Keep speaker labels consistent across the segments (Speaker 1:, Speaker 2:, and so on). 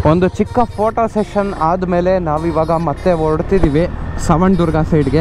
Speaker 1: ಒಂದು ಚಿಕ್ಕ photo session ಆದಮೇಲೆ ನಾವಿವಾಗ ಮತ್ತೆ ಹೊರಡ್ತಿದ್ದೀವಿ ಸವಣ್ ದುರ್ಗ ಸೈಡ್ಗೆ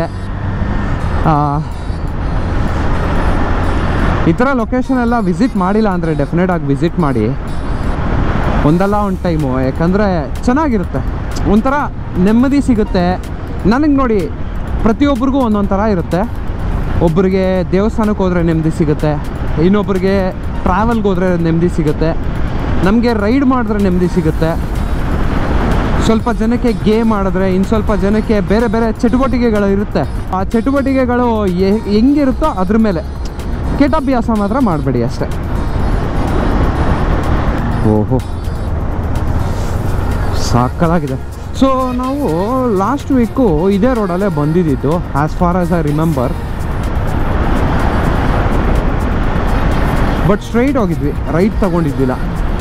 Speaker 1: ಈ ಥರ ಲೊಕೇಶನ್ ಎಲ್ಲ ವಿಸಿಟ್ ಮಾಡಿಲ್ಲ ಅಂದರೆ ಡೆಫಿನೆಟ್ ಆಗಿ ವಿಸಿಟ್ ಮಾಡಿ ಒಂದಲ್ಲ ಒಂದು ಟೈಮು ಯಾಕಂದರೆ ಚೆನ್ನಾಗಿರುತ್ತೆ ಒಂಥರ ನೆಮ್ಮದಿ ಸಿಗುತ್ತೆ ನನಗೆ ನೋಡಿ ಪ್ರತಿಯೊಬ್ಬರಿಗೂ ಒಂದೊಂದು ಥರ ಇರುತ್ತೆ ಒಬ್ಬರಿಗೆ ದೇವಸ್ಥಾನಕ್ಕೆ ಹೋದರೆ ನೆಮ್ಮದಿ ಸಿಗುತ್ತೆ ಇನ್ನೊಬ್ಬರಿಗೆ ಟ್ರಾವೆಲ್ಗೆ ಹೋದರೆ ನೆಮ್ಮದಿ ಸಿಗುತ್ತೆ ನಮಗೆ ರೈಡ್ ಮಾಡಿದ್ರೆ ನೆಮ್ಮದಿ ಸಿಗುತ್ತೆ ಸ್ವಲ್ಪ ಜನಕ್ಕೆ ಗೇಮ್ ಆಡಿದ್ರೆ ಇನ್ನು ಸ್ವಲ್ಪ ಜನಕ್ಕೆ ಬೇರೆ ಬೇರೆ ಚಟುವಟಿಕೆಗಳು ಇರುತ್ತೆ ಆ ಚಟುವಟಿಕೆಗಳು ಎ- ಹೆಂಗಿರುತ್ತೋ ಅದ್ರ ಮೇಲೆ ಕೆಟ್ಟಾಭ್ಯಾಸ ಮಾತ್ರ ಮಾಡಬೇಡಿ ಅಷ್ಟೇ ಓಹೋ ಸಾಕಲಾಗಿದೆ ಸೊ ನಾವು ಲಾಸ್ಟ್ ವೀಕು ಇದೇ ರೋಡಲ್ಲೇ ಬಂದಿದ್ದಿದ್ದು as far as I remember but straight ಹೋಗಿದ್ವಿ ರೈಟ್ ತಗೊಂಡಿದ್ದಿಲ್ಲ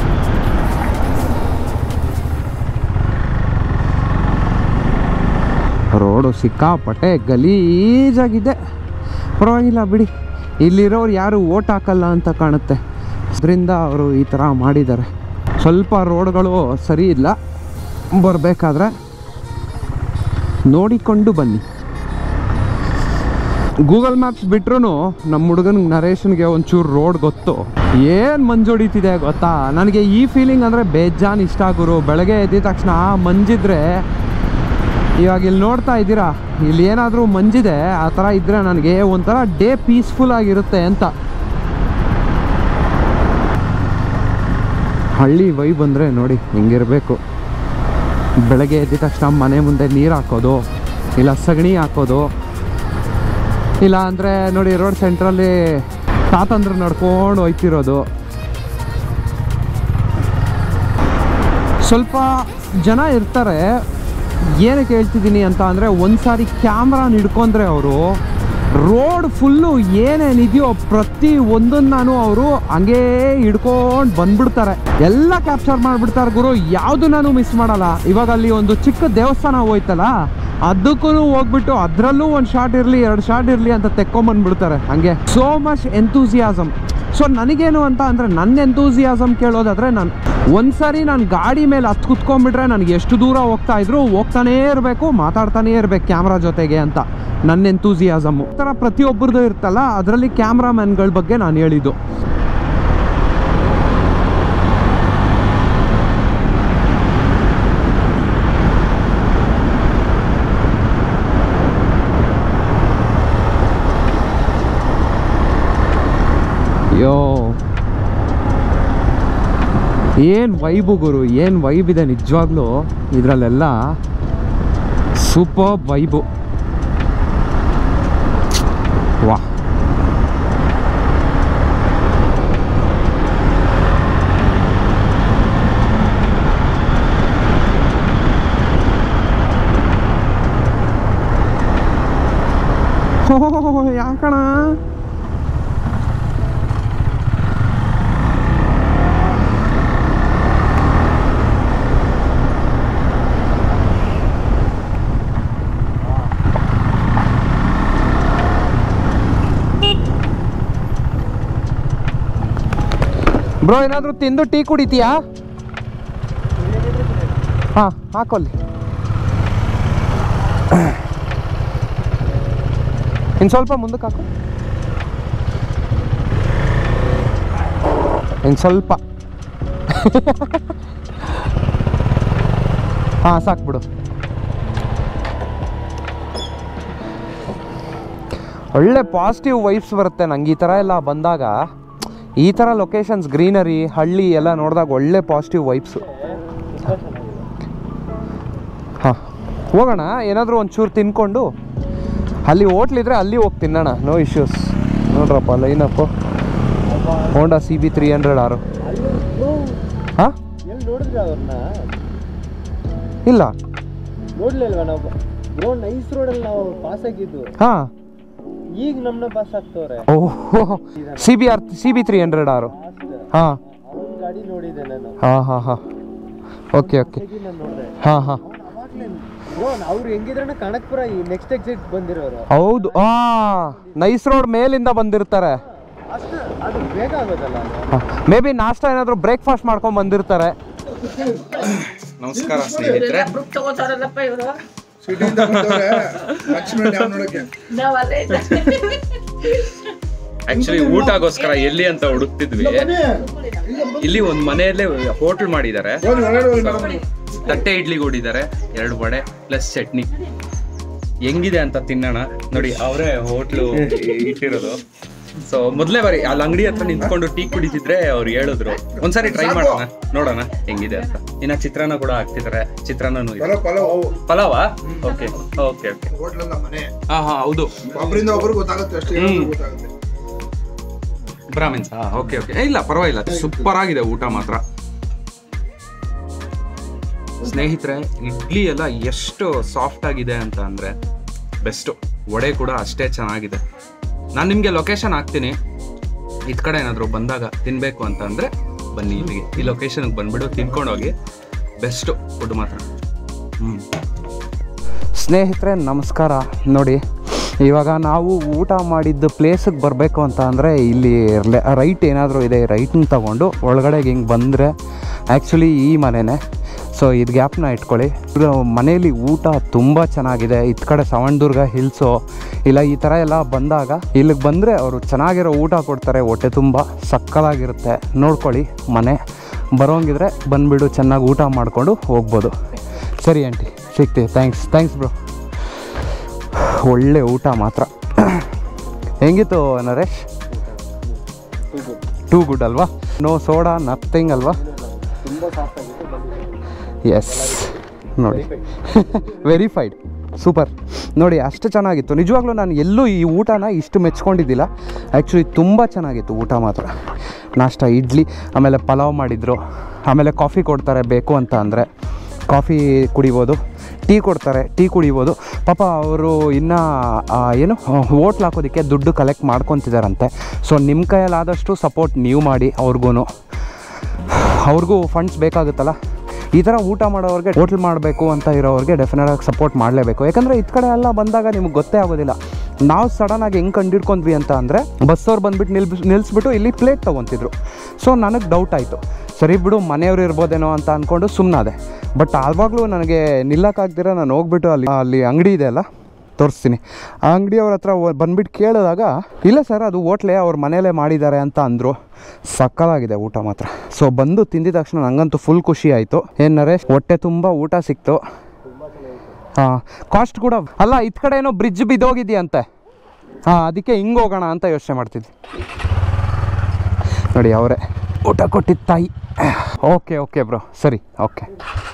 Speaker 1: ರೋಡು ಸಿಕ್ಕಾಪಟ್ಟೆ ಗಲೀಜಾಗಿದೆ ಪರವಾಗಿಲ್ಲ ಬಿಡಿ ಇಲ್ಲಿರೋರು ಯಾರು ಓಟ್ ಹಾಕಲ್ಲ ಅಂತ ಕಾಣುತ್ತೆ ಅದರಿಂದ ಅವರು ಈ ಥರ ಮಾಡಿದ್ದಾರೆ ಸ್ವಲ್ಪ ರೋಡ್ಗಳು ಸರಿ ಇಲ್ಲ ಬರಬೇಕಾದ್ರೆ ನೋಡಿಕೊಂಡು ಬನ್ನಿ ಗೂಗಲ್ ಮ್ಯಾಪ್ಸ್ ಬಿಟ್ರು ನಮ್ಮ ಹುಡುಗನಿಗೆ ನರೇಶನ್ಗೆ ಒಂಚೂರು ರೋಡ್ ಗೊತ್ತು ಏನು ಮಂಜೊಡಿತಿದೆ ಗೊತ್ತಾ ನನಗೆ ಈ ಫೀಲಿಂಗ್ ಅಂದರೆ ಬೇಜಾನ್ ಇಷ್ಟ ಗುರು ಬೆಳಗ್ಗೆ ಎದ್ದಿದ ತಕ್ಷಣ ಆ ಮಂಜಿದ್ರೆ ಇವಾಗ ಇಲ್ಲಿ ನೋಡ್ತಾ ಇದ್ದೀರಾ ಇಲ್ಲಿ ಏನಾದರೂ ಮಂಜಿದೆ ಆ ಥರ ಇದ್ದರೆ ನನಗೆ ಒಂಥರ ಡೇ ಪೀಸ್ಫುಲ್ ಆಗಿರುತ್ತೆ ಅಂತ ಹಳ್ಳಿ ವೈ ಬಂದರೆ ನೋಡಿ ಹಿಂಗಿರಬೇಕು ಬೆಳಗ್ಗೆ ಎದ್ದ ತಕ್ಷಣ ಮನೆ ಮುಂದೆ ನೀರು ಹಾಕೋದು ಇಲ್ಲ ಸಗಣಿ ಹಾಕೋದು ಇಲ್ಲ ಅಂದರೆ ನೋಡಿ ರೋಡ್ ಸೆಂಟ್ರಲ್ಲಿ ತಾತಂದ್ರು ನಡ್ಕೊಂಡು ಹೋಯ್ತಿರೋದು ಸ್ವಲ್ಪ ಜನ ಇರ್ತಾರೆ ಏನಕ್ಕೆ ಹೇಳ್ತಿದ್ದೀನಿ ಅಂತ ಅಂದರೆ ಒಂದು ಸಾರಿ ಕ್ಯಾಮ್ರಾನ ಹಿಡ್ಕೊಂಡ್ರೆ ಅವರು ರೋಡ್ ಫುಲ್ಲು ಏನೇನಿದೆಯೋ ಪ್ರತಿ ಒಂದನ್ನು ಅವರು ಹಂಗೇ ಹಿಡ್ಕೊಂಡು ಬಂದ್ಬಿಡ್ತಾರೆ ಎಲ್ಲ ಕ್ಯಾಪ್ಚರ್ ಮಾಡಿಬಿಡ್ತಾರೆ ಗುರು ಯಾವುದು ನಾನು ಮಿಸ್ ಮಾಡಲ್ಲ ಇವಾಗ ಅಲ್ಲಿ ಒಂದು ಚಿಕ್ಕ ದೇವಸ್ಥಾನ ಹೋಯ್ತಲ್ಲ ಅದಕ್ಕೂ ಹೋಗ್ಬಿಟ್ಟು ಅದರಲ್ಲೂ ಒಂದು ಶಾರ್ಟ್ ಇರಲಿ ಎರಡು ಶಾರ್ಟ್ ಇರಲಿ ಅಂತ ತೆಕ್ಕೊಂಬಂದ್ಬಿಡ್ತಾರೆ ಹಂಗೆ ಸೋ ಮಚ್ ಎಂತೂಸಿಯಾಸಮ್ ಸೊ ನನಗೇನು ಅಂತ ಅಂದರೆ ನನ್ನ ಎಂತೂಸಿಯಾಸಮ್ ಕೇಳೋದಾದರೆ ನಾನು ಒಂದ್ಸರಿ ನಾನು ಗಾಡಿ ಮೇಲೆ ಹತ್ತು ಕುತ್ಕೊಂಡ್ಬಿಟ್ರೆ ನನಗೆ ಎಷ್ಟು ದೂರ ಹೋಗ್ತಾ ಇದ್ರು ಹೋಗ್ತಾನೇ ಇರಬೇಕು ಮಾತಾಡ್ತಾನೇ ಇರಬೇಕು ಕ್ಯಾಮ್ರಾ ಜೊತೆಗೆ ಅಂತ ನನ್ನ ಎಂತೂಸಿಯಾಸಮ್ಮು ಈ ಥರ ಪ್ರತಿಯೊಬ್ಬರದ್ದು ಇರ್ತಲ್ಲ ಅದರಲ್ಲಿ ಕ್ಯಾಮ್ರಾಮ್ಯಾನ್ಗಳ ಬಗ್ಗೆ ನಾನು ಹೇಳಿದ್ದು ಯೋ ಏನು ವೈಬು ಗುರು ಏನು ವೈಬ್ ಇದೆ ನಿಜವಾಗ್ಲೂ ಇದರಲ್ಲೆಲ್ಲ ಸೂಪರ್ ವೈಬು ವಾ ಯಾಕಣ ಬ್ರೋ ಏನಾದರೂ ತಿಂದು ಟೀ ಕುಡಿತೀಯಾ ಹಾಂ ಹಾಕೊಳ್ಳಿ ಇನ್ನು ಸ್ವಲ್ಪ ಮುಂದಕ್ಕೆ ಹಾಕು ಇನ್ನು ಸ್ವಲ್ಪ ಹಾಂ ಸಾಕು ಬಿಡು ಒಳ್ಳೆ ಪಾಸಿಟಿವ್ ವೈಬ್ಸ್ ಬರುತ್ತೆ ನಂಗೆ ಈ ಥರ ಎಲ್ಲ ಬಂದಾಗ ಈ ಥರ ಲೊಕೇಶನ್ಸ್ ಗ್ರೀನರಿ ಹಳ್ಳಿ ಎಲ್ಲ ನೋಡಿದಾಗ ಒಳ್ಳೆ ಪಾಸಿಟಿವ್ ವೈಬ್ಸು ಹಾಂ ಹೋಗೋಣ ಏನಾದರೂ ಒಂಚೂರು ತಿನ್ಕೊಂಡು ಅಲ್ಲಿ ಹೋಟ್ಲಿದ್ರೆ ಅಲ್ಲಿ ಹೋಗಿ ತಿನ್ನೋಣ ನೋ ಇಶ್ಯೂಸ್ ನೋಡ್ರಪ್ಪ ಲೈನಪ್ಪು Honda C B three hundred R ಹಾಂ
Speaker 2: ಎಲ್ಲಿ ನೋಡಿದ್ರಿ ಅವ್ರನ್ನ
Speaker 1: ಇಲ್ಲ
Speaker 2: ನೋಡ್ಲಿಲ್ವಾ ನಾವು ಬ್ರೋ ನೈಸ್ ರೋಡಲ್ಲಿ ನಾವು ಪಾಸ್ ಆಗಿದ್ದು
Speaker 1: ಹಾಂ
Speaker 2: ಈಗ ನಮ್ಮನ್ನ ಪಾಸ್ ಆಗ್ತವ್ರೆ
Speaker 1: ಓಹ್ C B R C B three hundred R ಹಾಂ
Speaker 2: ಅವ್ನ ಗಾಡಿ ನೋಡಿದೆ ನಾನು
Speaker 1: ಹಾಂ ಹಾಂ ಹಾಂ ಓಕೆ ಓಕೆ
Speaker 2: ಹಾಗಾಗಿ ನಾನು ನೋಡಿದೆ
Speaker 1: ಹಾಂ ಹಾಂ
Speaker 2: ಅವಾಗ್ಲೇ ಬ್ರೋ ಅವ್ರು ಹೆಂಗಿದ್ರೆ ಕನಕ್ಪುರ ಈ ನೆಕ್ಸ್ಟ್ ಎಕ್ಸಿಟ್ ಬಂದಿರೋರು
Speaker 1: ಹೌದು ಆ ನೈಸ್ ರೋಡ್ ಮೇಲಿಂದ ಬಂದಿರ್ತಾರೆ
Speaker 2: ಅಷ್ಟು ಅದು ಬೇಗ ಆಗೋದಲ್ಲ ಅದು
Speaker 1: ಮೇ ಬಿ ನಾಷ್ಟ ಏನಾದರೂ ಬ್ರೇಕ್ಫಾಸ್ಟ್ ಮಾಡ್ಕೊಂಡು ಬಂದಿರ್ತಾರೆ ನಮಸ್ಕಾರ ಸ್ನೇಹಿತರೆ
Speaker 3: ತಗೋತಾರಲ್ಲಪ್ಪ ಇವರು
Speaker 4: ಸಿಟಿಯಿಂದ ಬಂದವ್ರೆ ಲಕ್ಷ್ಮಣ ಡ್ಯಾಮ್ ನೋಡಕ್ಕೆ
Speaker 3: ನಾವ್ ಅಲ್ಲೇ
Speaker 1: ಆಕ್ಚುಲಿ ಊಟಗೋಸ್ಕರ ಎಲ್ಲಿ ಅಂತ ಹುಡುಕ್ತಿದ್ವಿ ಇಲ್ಲಿ ಒಂದ್ ಮನೆಯಲ್ಲೇ ಹೋಟೆಲ್ ಮಾಡಿದ್ದಾರೆ
Speaker 4: ಹೋಗಿ ಒಳಗಡೆ ಹೋಗಿ ಮೇಡಮ್
Speaker 1: ತಟ್ಟೆ ಇಡ್ಲಿ ಕೊಟ್ಟಿದ್ದಾರೆ ಎರಡು ವಡೆ ಪ್ಲಸ್ ಚಟ್ನಿ ಹೆಂಗಿದೆ ಅಂತ ತಿನ್ನೋಣ ನೋಡಿ ಅವರೇ ಹೋಟ್ಲು ಇಟ್ಟಿರೋದು ಸೊ ಮೊದಲೇ ಬಾರಿ ಅಲ್ಲಿ ಅಂಗಡಿ ಹತ್ರ ನಿಂತ್ಕೊಂಡು ಟೀ ಕುಡಿತಿದ್ರೆ ಅವ್ರು ಹೇಳಿದ್ರು ಒಂದ್ಸಾರಿ ಟ್ರೈ ಮಾಡೋಣ ನೋಡೋಣ ಹೆಂಗಿದೆ ಅಂತ ಇನ್ನ ಚಿತ್ರಾನ್ನ ಕೂಡ ಹಾಕ್ತಿದ್ದಾರೆ ಚಿತ್ರಾನ್ನನೂ ಇದೆ
Speaker 4: ಪಲಾವ್ ಪಲಾವ್
Speaker 1: ಪಲಾವಾ ಓಕೆ ಓಕೆ ಓಕೆ
Speaker 4: ಹೋಟ್ಲಲ್ಲ ಮನೆ
Speaker 1: ಹಾ ಹಾ ಹೌದು
Speaker 4: ಒಬ್ಬರಿಂದ ಒಬ್ರು ಗೊತ್ತಾಗುತ್ತೆ ಅಷ್ಟೇ
Speaker 1: ಹ್ಮ್.
Speaker 4: ಎಲ್ಲರಿಗೂ ಗೊತ್ತಾಗುತ್ತೆ
Speaker 1: ಬ್ರಾಹ್ಮಿನ್ಸ್ ಓಕೆ ಓಕೆ ಇಲ್ಲ ಪರವಾಗಿಲ್ಲ ಸೂಪರ್ ಆಗಿದೆ ಊಟ ಮಾತ್ರ ಸ್ನೇಹಿತರೆ ಇಡ್ಲಿ ಎಲ್ಲ ಎಷ್ಟು ಸಾಫ್ಟ್ ಆಗಿದೆ ಅಂತ ಅಂದ್ರೆ ಬೆಸ್ಟು ವಡೆ ಕೂಡ ಅಷ್ಟೇ ಚೆನ್ನಾಗಿದೆ ನಾನು ನಿಮಗೆ ಲೊಕೇಶನ್ ಹಾಕ್ತೀನಿ ಇದ್ ಕಡೆ ಏನಾದರೂ ಬಂದಾಗ ತಿನ್ನಬೇಕು ಅಂತ ಅಂದ್ರೆ ಬನ್ನಿ ಇಲ್ಲಿಗೆ ಈ ಲೊಕೇಶನ್ಗೆ ಬಂದ್ಬಿಡು ತಿನ್ಕೊಂಡೋಗಿ ಬೆಸ್ಟು ಫುಡ್ ಮಾತ್ರ ಹ್ಞೂ ಸ್ನೇಹಿತರೆ ನಮಸ್ಕಾರ ನೋಡಿ ಇವಾಗ ನಾವು ಊಟ ಮಾಡಿದ್ದು ಪ್ಲೇಸಿಗೆ ಬರಬೇಕು ಅಂತ ಅಂದರೆ ಇಲ್ಲಿ ರೈಟ್ ಏನಾದರೂ ಇದೆ ರೈಟ್ನ ತಗೊಂಡು ಒಳಗಡೆಗೆ ಹಿಂಗೆ ಬಂದರೆ ಆ್ಯಕ್ಚುಲಿ ಈ ಮನೆನೇ ಸೊ ಇದು ಗ್ಯಾಪ್ನ ಇಟ್ಕೊಳ್ಳಿ ಇದು ಮನೆಯಲ್ಲಿ ಊಟ ತುಂಬ ಚೆನ್ನಾಗಿದೆ ಇತ್ ಕಡೆ ಸವಣದುರ್ಗ ಹಿಲ್ಸು ಇಲ್ಲ ಈ ಥರ ಎಲ್ಲ ಬಂದಾಗ ಇಲ್ಲಿಗೆ ಬಂದರೆ ಅವರು ಚೆನ್ನಾಗಿರೋ ಊಟ ಕೊಡ್ತಾರೆ ಹೊಟ್ಟೆ ತುಂಬ ಸಕ್ಕಲಾಗಿರುತ್ತೆ ನೋಡ್ಕೊಳ್ಳಿ ಮನೆ ಬರೋಂಗಿದ್ರೆ ಬಂದುಬಿಡು ಚೆನ್ನಾಗಿ ಊಟ ಮಾಡಿಕೊಂಡು ಹೋಗ್ಬೋದು ಸರಿ ಆಂಟಿ ಸಿಗ್ತೀವಿ ಥ್ಯಾಂಕ್ಸ್ ಥ್ಯಾಂಕ್ಸ್ ಬ್ರೋ ಒಳ್ಳೆ ಊಟ ಮಾತ್ರ ಹೆಂಗಿತ್ತು ನರೇಶ್ ಟೂ ಗುಡ್ ಅಲ್ವಾ ನೋ ಸೋಡಾ ನಥಿಂಗ್ ಅಲ್ವಾ
Speaker 2: ತುಂಬಾ ಸಾಫ್ಟ್ ಆಗಿತ್ತು ಬಂದಿದೆ
Speaker 1: ಎಸ್ ನೋಡಿ ವೆರಿಫೈಡ್ ಸೂಪರ್ ನೋಡಿ ಅಷ್ಟು ಚೆನ್ನಾಗಿತ್ತು ನಿಜವಾಗ್ಲೂ ನಾನು ಎಲ್ಲೂ ಈ ಊಟನ ಇಷ್ಟು ಮೆಚ್ಕೊಂಡಿದ್ದಿಲ್ಲ ಆ್ಯಕ್ಚುಲಿ ತುಂಬ ಚೆನ್ನಾಗಿತ್ತು ಊಟ ಮಾತ್ರ ನಾಷ್ಟ ಇಡ್ಲಿ ಆಮೇಲೆ ಪಲಾವ್ ಮಾಡಿದರು ಆಮೇಲೆ ಕಾಫಿ ಕೊಡ್ತಾರೆ ಬೇಕು ಅಂತ ಅಂದರೆ ಕಾಫಿ ಕುಡಿಬೋದು ಟೀ ಕೊಡ್ತಾರೆ ಟೀ ಕುಡಿಬೋದು ಪಾಪ ಅವರು ಇನ್ನೂ ಏನು ಓಟ್ಲ್ ಹಾಕೋದಕ್ಕೆ ದುಡ್ಡು ಕಲೆಕ್ಟ್ ಮಾಡ್ಕೊತಿದ್ದಾರಂತೆ ಸೊ ನಿಮ್ಮ ಕೈಯಲ್ಲಾದಷ್ಟು ಸಪೋರ್ಟ್ ನೀವು ಮಾಡಿ ಅವ್ರಿಗೂ ಅವ್ರಿಗೂ ಫಂಡ್ಸ್ ಬೇಕಾಗುತ್ತಲ್ಲ ಈ ಥರ ಊಟ ಮಾಡೋರಿಗೆ ಹೋಟ್ಲ್ ಮಾಡಬೇಕು ಅಂತ ಇರೋರಿಗೆ ಡೆಫಿನೆಟಾಗಿ ಸಪೋರ್ಟ್ ಮಾಡಲೇಬೇಕು ಯಾಕಂದರೆ ಇತ್ ಕಡೆ ಎಲ್ಲ ಬಂದಾಗ ನಿಮ್ಗೆ ಗೊತ್ತೇ ಆಗೋದಿಲ್ಲ ನಾವು ಸಡನ್ನಾಗಿ ಹೆಂಗೆ ಕಂಡಿಡ್ಕೊಂಡ್ವಿ ಅಂತ ಅಂದರೆ ಬಸ್ಸವ್ರು ಬಂದ್ಬಿಟ್ಟು ನಿಲ್ ನಿಲ್ಲಿಸ್ಬಿಟ್ಟು ಇಲ್ಲಿ ಪ್ಲೇಟ್ ತೊಗೊತಿದ್ರು ಸೊ ನನಗೆ ಡೌಟ್ ಆಯಿತು ಸರಿ ಬಿಡು ಮನೆಯವ್ರು ಇರ್ಬೋದೇನೋ ಅಂತ ಅಂದ್ಕೊಂಡು ಸುಮ್ಮನಾದೆ ಬಟ್ ಆವಾಗಲೂ ನನಗೆ ನಿಲ್ಲಕ್ಕಾಗ್ದಿರ ನಾನು ಹೋಗ್ಬಿಟ್ಟು ಅಲ್ಲಿ ಅಲ್ಲಿ ಅಂಗಡಿ ಇದೆ ಅಲ್ಲ ತೋರಿಸ್ತೀನಿ ಆ ಅಂಗಡಿಯವ್ರ ಹತ್ರ ಹೋ- ಬಂದ್ಬಿಟ್ಟು ಕೇಳಿದಾಗ ಇಲ್ಲ ಸರ್ ಅದು ಹೋಟ್ಲೇ ಅವ್ರ ಮನೇಲೇ ಮಾಡಿದ್ದಾರೆ ಅಂತ ಅಂದರು ಸಕ್ಕಲಾಗಿದೆ ಊಟ ಮಾತ್ರ ಸೊ ಬಂದು ತಿಂದಿದ ತಕ್ಷಣ ನಂಗಂತೂ ಫುಲ್ ಖುಷಿ ಆಯಿತು ಏನು ನರೇಶ್ ಹೊಟ್ಟೆ ತುಂಬ ಊಟ ಸಿಕ್ತು ಹಾಂ ಕಾಸ್ಟ್ ಕೂಡ ಅಲ್ಲ ಇತ್ ಕಡೆ ಏನೋ ಬ್ರಿಡ್ಜ್ ಬಿದ್ದೋಗಿದೆಯಂತೆ ಹಾಂ ಅದಕ್ಕೆ ಹಿಂಗೆ ಹೋಗೋಣ ಅಂತ ಯೋಚನೆ ಮಾಡ್ತಿದ್ವಿ ನೋಡಿ ಅವರೇ ಊಟ ಕೊಟ್ಟಿದ್ದ ತಾಯಿ ಓಕೆ ಓಕೆ ಬ್ರೋ ಸರಿ ಓಕೆ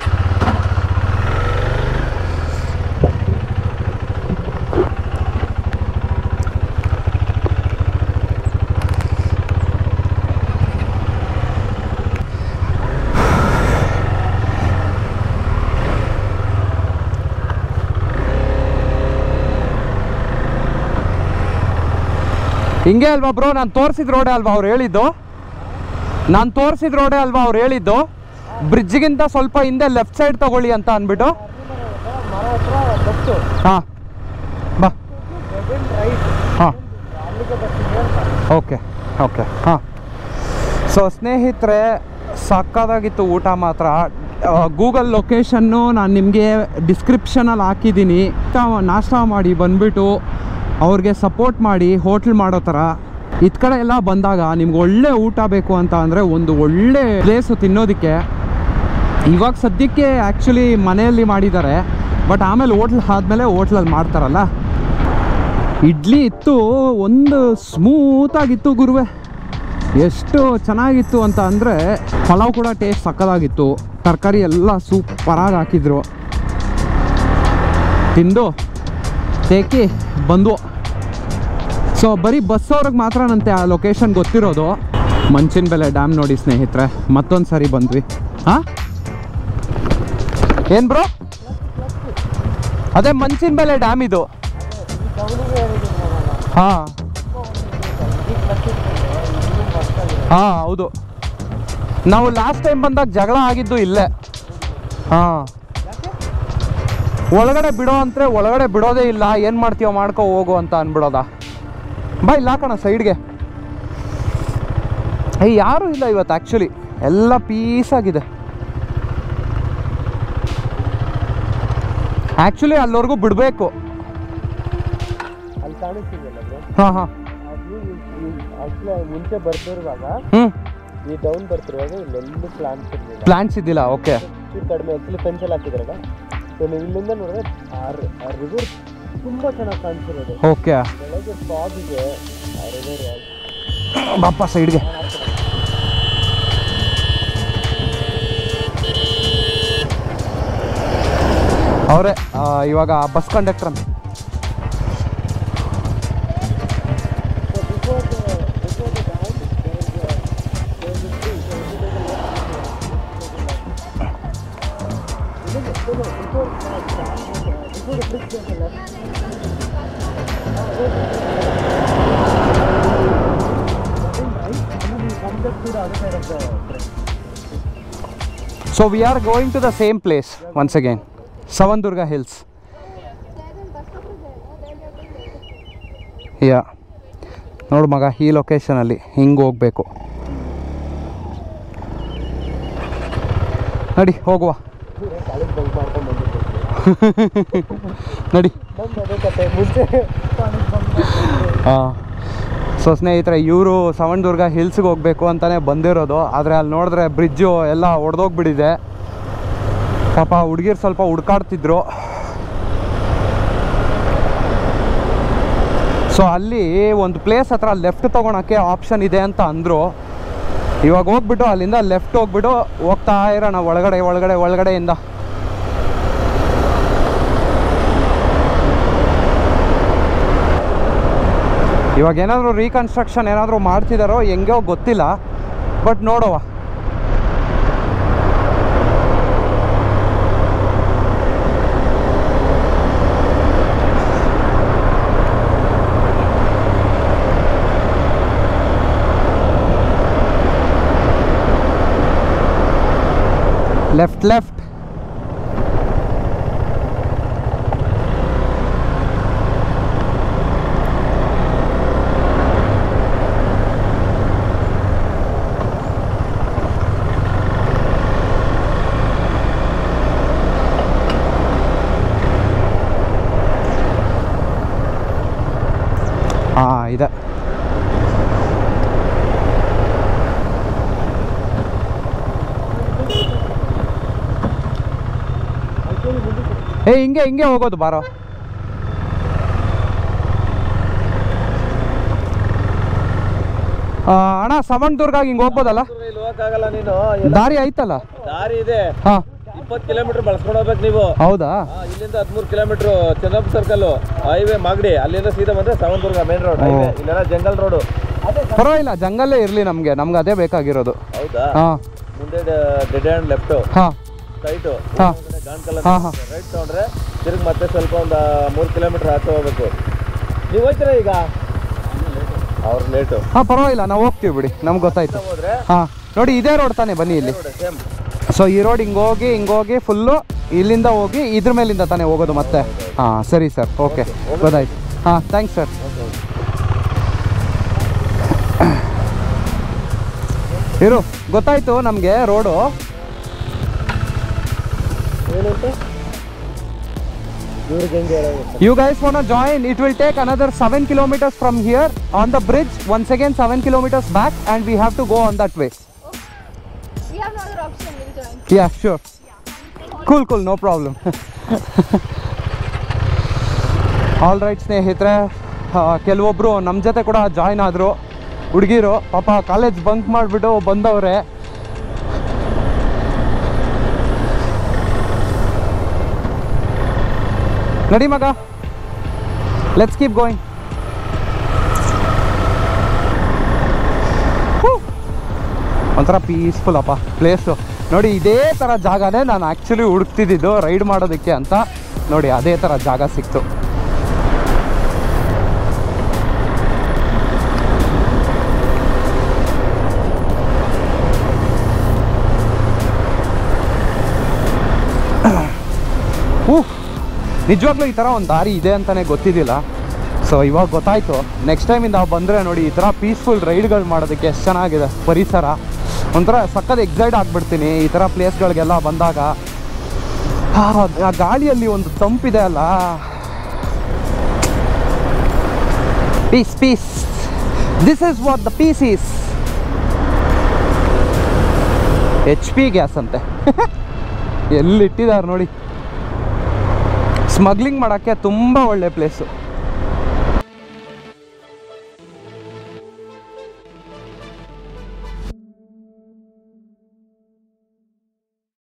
Speaker 1: ಹಿಂಗೆ ಅಲ್ವಾ ಬ್ರೋ ನಾನು ತೋರಿಸಿದ ರೋಡೇ ಅಲ್ವಾ ಅವ್ರು ಹೇಳಿದ್ದು ನಾನು ತೋರಿಸಿದ ರೋಡೇ ಅಲ್ವಾ ಅವ್ರು ಹೇಳಿದ್ದು ಬ್ರಿಡ್ಜ್ಗಿಂತ ಸ್ವಲ್ಪ ಹಿಂದೆ ಲೆಫ್ಟ್ ಸೈಡ್ ತಗೊಳ್ಳಿ ಅಂತ ಅಂದ್ಬಿಟ್ಟು
Speaker 2: ಮರ ಹತ್ರ ಬಸ್ಸು
Speaker 1: ಹಾಂ ಬಾ
Speaker 2: ರೈಟ್
Speaker 1: ಹಾಂ
Speaker 2: ಅಲ್ಲಿಗೆ ಬರ್ತೀನಿ ಅಂತ
Speaker 1: ಓಕೆ ಓಕೆ ಹಾಂ ಸೊ ಸ್ನೇಹಿತರೆ ಸಕ್ಕದಾಗಿತ್ತು ಊಟ ಮಾತ್ರ ಗೂಗಲ್ ಲೊಕೇಶನ್ನು ನಾನು ನಿಮಗೆ ಡಿಸ್ಕ್ರಿಪ್ಷನಲ್ಲಿ ಹಾಕಿದ್ದೀನಿ ತ- ನಾಷ್ಟ ಮಾಡಿ ಬಂದುಬಿಟ್ಟು ಅವ್ರಿಗೆ ಸಪೋರ್ಟ್ ಮಾಡಿ ಹೋಟ್ಲ್ ಮಾಡೋ ಥರ ಇತ್ ಕಡೆ ಎಲ್ಲ ಬಂದಾಗ ನಿಮ್ಗೆ ಒಳ್ಳೆ ಊಟ ಬೇಕು ಅಂತ ಅಂದರೆ ಒಂದು ಒಳ್ಳೆ ಪ್ಲೇಸು ತಿನ್ನೋದಕ್ಕೆ ಇವಾಗ ಸದ್ಯಕ್ಕೆ ಆ್ಯಕ್ಚುಲಿ ಮನೆಯಲ್ಲಿ ಮಾಡಿದ್ದಾರೆ ಬಟ್ ಆಮೇಲೆ ಹೋಟ್ಲ್ ಆದಮೇಲೆ ಹೋಟ್ಲಲ್ಲಿ ಮಾಡ್ತಾರಲ್ಲ ಇಡ್ಲಿ ಇತ್ತು ಒಂದು ಸ್ಮೂತಾಗಿತ್ತು ಗುರುವೆ ಎಷ್ಟು ಚೆನ್ನಾಗಿತ್ತು ಅಂತ ಅಂದರೆ ಪಲಾವ್ ಕೂಡ ಟೇಸ್ಟ್ ಸಕ್ಕದಾಗಿತ್ತು ತರಕಾರಿ ಎಲ್ಲ ಸೂಪರಾಗಿ ಹಾಕಿದ್ರು ತಿಂದು ತೇಕಿ ಬಂದು ಸೊ ಬರೀ ಬಸ್ ಅವ್ರಿಗೆ ಮಾತ್ರನಂತೆ ಆ ಲೊಕೇಶನ್ ಗೊತ್ತಿರೋದು ಮಂಚಿನ ಬೆಲೆ ಡ್ಯಾಮ್ ನೋಡಿ ಸ್ನೇಹಿತರೆ ಮತ್ತೊಂದು ಸರಿ ಬಂದ್ವಿ ಹಾಂ ಏನು ಬ್ರೋ ಅದೇ ಮಂಚಿನ ಬೆಲೆ ಡ್ಯಾಮ್ ಇದು ಹಾಂ ಹಾಂ ಹೌದು ನಾವು ಲಾಸ್ಟ್ ಟೈಮ್ ಬಂದಾಗ ಜಗಳ ಆಗಿದ್ದು ಇಲ್ಲೇ ಹಾಂ ಒಳಗಡೆ ಬಿಡೋ ಅಂದ್ರೆ ಒಳಗಡೆ ಬಿಡೋದೇ ಇಲ್ಲ ಏನು ಮಾಡ್ತೀವೋ ಮಾಡ್ಕೊ ಹೋಗು ಅಂತ ಅನ್ಬಿಡೋದ ಬಾ ಇಲ್ಲ ಹಾಕೋಣ ಸೈಡ್ಗೆ ಏಯ್ ಯಾರೂ ಇಲ್ಲ ಇವತ್ತು ಆ್ಯಕ್ಚುಲಿ ಎಲ್ಲ ಪೀಸಾಗಿದೆ ಆ್ಯಕ್ಚುಲಿ ಅಲ್ಲಿವರೆಗೂ ಬಿಡಬೇಕು
Speaker 2: ಅಲ್ಲಿ ಕಾಣಿಸ್ತಿದೆಯಲ್ಲ ಬ್ರೋ
Speaker 1: ಹಾಂ ಹಾಂ
Speaker 2: ಅದು ಆಕ್ಚುಲಿ ಮುಂಚೆ ಬರ್ತಿರುವಾಗ
Speaker 1: ಹ್ಞೂ
Speaker 2: ಈ ಡೌನ್ ಬರ್ತಿರುವಾಗ ಇಲ್ಲೆಲ್ಲೂ ಪ್ಲಾಂಟ್ಸ್ ಇರಲಿಲ್ಲ
Speaker 1: ಪ್ಲ್ಯಾನ್ಸ್ ಇದ್ದಿಲ್ಲ ಓಕೆ
Speaker 2: ಚೂರು ಕಡಿಮೆ ಆಕ್ಚುಲಿ ಫೆನ್ಸ್ ಎಲ್ಲ ಹಾಕಿದ್ರಲ್ಲ ಸೊ ನೀವು ಇಲ್ಲಿಂದ ನೋಡಿದ್ರೆ ಆ ರಿವರ್ ತುಂಬಾ ಚೆನ್ನಾಗಿ ಕಾಣಿಸಿರೋದು
Speaker 1: ಓಕೆ
Speaker 2: ಬೆಳಗ್ಗೆ ಫಾಗಿಗೆ ಆ ರಿವರ್
Speaker 1: ಬಾಪ ಸೈಡ್ಗೆ ಅವರೇ ಇವಾಗ ಬಸ್ ಕಂಡಕ್ಟರ್ ಅಂತ so we are going to the same place once again Savandurga hills yeah ನೋಡು ಮಗ ಈ ಲೊಕೇಶನಲ್ಲಿ ಹಿಂಗೆ ಹೋಗ್ಬೇಕು ನಡಿ ಹೋಗುವ
Speaker 2: ಕಾಲೇಜ್ ಬಂಕ್ ಮಾಡ್ಕೊಂಡು ಬಂದಿದ್ದು
Speaker 1: ನಡಿ
Speaker 2: ನಮ್ದು ಅದೇ ಕತೆ ಮುಂಚೆ ಕಾಲೇಜ್ ಬಂಕ್
Speaker 1: ಹಾಂ ಸೊ ಸ್ನೇಹಿತರೆ ಇವರು ಸವಣದುರ್ಗ ಹಿಲ್ಸ್ಗೆ ಹೋಗಬೇಕು ಅಂತಲೇ ಬಂದಿರೋದು ಆದರೆ ಅಲ್ಲಿ ನೋಡಿದ್ರೆ ಬ್ರಿಡ್ಜು ಎಲ್ಲ ಒಡೆದೋಗ್ಬಿಟ್ಟಿದೆ ಪಾಪ ಹುಡುಗಿರು ಸ್ವಲ್ಪ ಹುಡ್ಕಾಡ್ತಿದ್ರು ಸೊ ಅಲ್ಲಿ ಒಂದು ಪ್ಲೇಸ್ ಹತ್ರ ಲೆಫ್ಟ್ ತೊಗೊಳಕ್ಕೆ ಆಪ್ಷನ್ ಇದೆ ಅಂತ ಅಂದರು ಇವಾಗ ಹೋಗ್ಬಿಟ್ಟು ಅಲ್ಲಿಂದ ಲೆಫ್ಟ್ ಹೋಗ್ಬಿಟ್ಟು ಹೋಗ್ತಾ ಇರೋಣ ಒಳಗಡೆ ಒಳಗಡೆ ಒಳಗಡೆಯಿಂದ ಇವಾಗ ಏನಾದರೂ ರೀಕನ್ಸ್ಟ್ರಕ್ಷನ್ ಏನಾದರೂ ಮಾಡ್ತಿದ್ದಾರೋ ಹೆಂಗೋ ಗೊತ್ತಿಲ್ಲ ಬಟ್ ನೋಡುವ ಲೆಫ್ಟ್ ಲೆಫ್ಟ್ ಹಾಂ ಇದೆ ಏ ಹಿಂಗೆ ಹಿಂಗೆ ಹೋಗೋದು ಬಾರೋ ಆ, ಅಣ್ಣ ಸವಣದುರ್ಗ ಹಿಂಗೆ ಹೋಗ್ಬೋದಲ್ಲ
Speaker 2: ಇಲ್ಲಿ ಹೋಗಕ್ಕಾಗಲ್ಲ ನೀನು
Speaker 1: ದಾರಿ ಐತಲ್ಲ
Speaker 2: ದಾರಿ ಇದೆ
Speaker 1: ಹಾಂ
Speaker 2: ಇಪ್ಪತ್ತು ಕಿಲೋಮೀಟರ್ ಬಳಸ್ಕೊಂಡು ಹೋಗ್ಬೇಕು ನೀವು
Speaker 1: ಹೌದಾ
Speaker 2: ಆ, ಇಲ್ಲಿಂದ ಹದಿಮೂರು kilometre Chandrappa circle highway Magadi ಅಲ್ಲಿಂದ ಸೀದಾ ಬಂದ್ರೆ ಸಾವಂತುರ್ಗ ಮೇನ್ ರೋಡ್ ಹೈವೇ ಇಲ್ಲೆಲ್ಲ ಜಂಗಲ್ ರೋಡು
Speaker 1: ಪರವಾಗಿಲ್ಲ ಜಂಗಲ್ಲೇ ಇರಲಿ ನಮಗೆ ನಮ್ಗೆ ಅದೇ ಬೇಕಾಗಿರೋದು
Speaker 2: ಹೌದಾ
Speaker 1: ಹಾಂ
Speaker 2: ಮುಂದೆ ಡೆಡ್ ಹ್ಯಾಂಡ್ ಲೆಫ್ಟ್
Speaker 1: ಹಾಂ
Speaker 2: ರೈಟು
Speaker 1: ಹಾಂ
Speaker 2: ಗಾನ್ ಕಲರ್
Speaker 1: ಹಾಂ ಹಾಂ
Speaker 2: ರೈಟ್ ತಗೊಂಡ್ರೆ ತಿರುಗಿ ಮತ್ತೆ ಸ್ವಲ್ಪ ಒಂದು ಮೂರು ಕಿಲೋಮೀಟರ್ ಆಚೆ ಹೋಗ್ಬೇಕು ನೀವು ಹೋಗ್ತೀರಾ ಈಗ ಅವ್ರು ಲೇಟು
Speaker 1: ಹಾಂ ಪರವಾಗಿಲ್ಲ ನಾವು ಹೋಗ್ತೀವಿ ಬಿಡಿ ನಮ್ಗೆ ಗೊತ್ತಾಯ್ತು
Speaker 2: ಹೋದ್ರೆ
Speaker 1: ಹಾಂ ನೋಡಿ ಇದೇ ರೋಡ್ ತಾನೇ ಬನ್ನಿ ಇಲ್ಲಿ
Speaker 2: ಸೇಮ್
Speaker 1: ಸೊ ಈ ರೋಡ್ ಹಿಂಗೆ ಹೋಗಿ ಹಿಂಗೆ ಹೋಗಿ ಫುಲ್ಲು ಇಲ್ಲಿಂದ ಹೋಗಿ ಇದ್ರ ಮೇಲಿಂದ ತಾನೇ ಹೋಗೋದು ಮತ್ತೆ ಹಾಂ ಸರಿ ಸರ್ ಓಕೆ ಗೊತ್ತಾಯ್ತು ಹಾಂ ಥ್ಯಾಂಕ್ಸ್ ಸರ್ ಇರು ಗೊತ್ತಾಯ್ತು ನಮಗೆ ರೋಡು
Speaker 2: ಏನಂತ ಇವ್ರಿಗೆ ಹೆಂಗೆ ಹೇಳೋದು
Speaker 1: you guys want join it will take another seven kilometres from here on the bridge once again seven kilometres back and we have to go on that way
Speaker 5: We have no other option. We'll join.
Speaker 1: Yeah sure cool cool no problem all right ಸ್ನೇಹಿತರೆ ಆ, ಕೆಲವೊಬ್ರು ನಮ್ಮ ಜೊತೆ ಕೂಡ join ಆದರು ಹುಡುಗಿರು ಪಾಪ college bunk ಮಾಡಿಬಿಟ್ಟು ಬಂದವ್ರೆ ನಡಿ ಮಗ ಲೆಟ್ಸ್ ಕೀಪ್ ಗೋಯಿಂಗ್ ಒಂಥರ ಪೀಸ್ಫುಲ್ ಅಪ್ಪ ಪ್ಲೇಸು ನೋಡಿ ಇದೇ ಥರ ಜಾಗನೇ ನಾನು ಆ್ಯಕ್ಚುಲಿ ಹುಡುಕ್ತಿದ್ದಿದ್ದು ರೈಡ್ ಮಾಡೋದಕ್ಕೆ ಅಂತ ನೋಡಿ ಅದೇ ಥರ ಜಾಗ ಸಿಕ್ತು ಊಹ್ ನಿಜವಾಗ್ಲೂ ಈ ಥರ ಒಂದು ದಾರಿ ಇದೆ ಅಂತಲೇ ಗೊತ್ತಿದ್ದಿಲ್ಲ ಸೊ ಇವಾಗ ಗೊತ್ತಾಯ್ತು ನೆಕ್ಸ್ಟ್ ಟೈಮಿಂದ ಬಂದರೆ ನೋಡಿ ಈ ಥರ ಪೀಸ್ಫುಲ್ ರೈಡ್ಗಳು ಮಾಡೋದಕ್ಕೆ ಎಷ್ಟು ಚೆನ್ನಾಗಿದೆ ಪರಿಸರ ಒಂಥರ ಸಕ್ಕತ್ ಎಕ್ಸೈಟ್ ಆಗಿಬಿಡ್ತೀನಿ ಈ ಥರ ಪ್ಲೇಸ್ಗಳಿಗೆಲ್ಲ ಬಂದಾಗ ಆ, ಆ ಗಾಳಿಯಲ್ಲಿ ಒಂದು ತಂಪಿದೆ ಅಲ್ಲ peace peace this is what the peace is H P gas ಅಂತೆ ಎಲ್ಲಿಟ್ಟಿದ್ದಾರೆ ನೋಡಿ ಸ್ಮಗ್ಲಿಂಗ್ ಮಾಡೋಕ್ಕೆ ತುಂಬ ಒಳ್ಳೆ ಪ್ಲೇಸು